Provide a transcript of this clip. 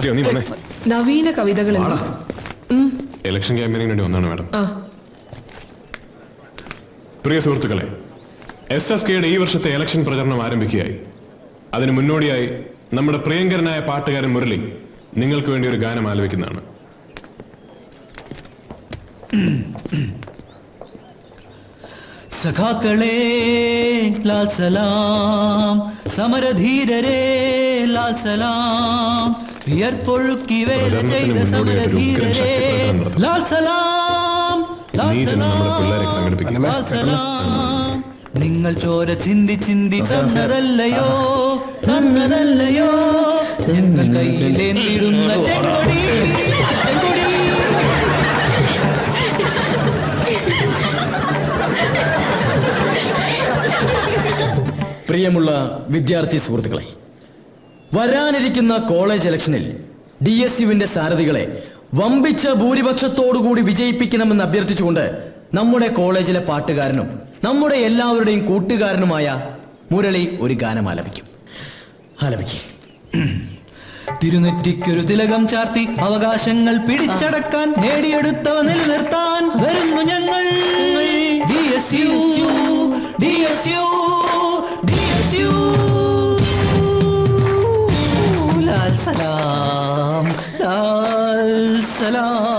അതെയോ, നീ വന്നേ നവീന കവിതകൾ ഇലക്ഷൻ ക്യാമ്പയിനിന് വേണ്ടി വന്നാണ് മാഡം ആ പ്രിയ സുഹൃത്തുക്കളെ എസ് എഫ് കെയുടെ ഈ വർഷത്തെ ഇലക്ഷൻ പ്രചരണം ആരംഭിക്കുകയായി അതിന് മുന്നോടിയായി നമ്മുടെ പ്രിയങ്കരനായ പാട്ടുകാരൻ മുരളി നിങ്ങൾക്ക് വേണ്ടി ഒരു ഗാനം ആലപിക്കുന്നതാണ് സഖാക്കളെ ലാൽ സലാം സമരധീരരെ ലാൽ സലാം വിയർപ്പൊഴുക്കി വേല ചെയ്ത സമരധീരരെ ലാൽ സലാം ലാൽ നീ ചെന്ന് നമ്മുടെ പിള്ളേരെ സംഘടിപ്പിക്കും ലാൽ സലാം നിങ്ങൾ ചോര ചിന്തി ചിന്തി തന്നതല്ലയോ തന്നതല്ലയോ ഞങ്ങൾ കയ്യിലേന്തിടുന്ന ചെങ്കൊടി ചെങ്കൊടി പ്രിയമുള്ള വിദ്യാർത്ഥി സുഹൃത്തുക്കളെ വരാനിരിക്കുന്ന കോളേജ് ഇലക്ഷനിൽ ഡി എസ് യുവിന്റെ സാരഥികളെ വമ്പിച്ച ഭൂരിപക്ഷത്തോടുകൂടി വിജയിപ്പിക്കണമെന്ന് അഭ്യർത്ഥിച്ചുകൊണ്ട് നമ്മുടെ കോളേജിലെ പാട്ടുകാരനും നമ്മുടെ എല്ലാവരുടെയും കൂട്ടുകാരനുമായ മുരളി ഒരു ഗാനം ആലപിക്കും ആലപിക്കും തിരുനെറ്റിക്കൊരു തിലകം ചാർത്തി അവകാശങ്ങൾ പിടിച്ചടക്കാൻ നേടിയെടുത്തവ നിലനിർത്താൻ വരുന്നു ഞങ്ങൾ D S U D S U D S U ലാൽ സലാം ലാൽ സലാം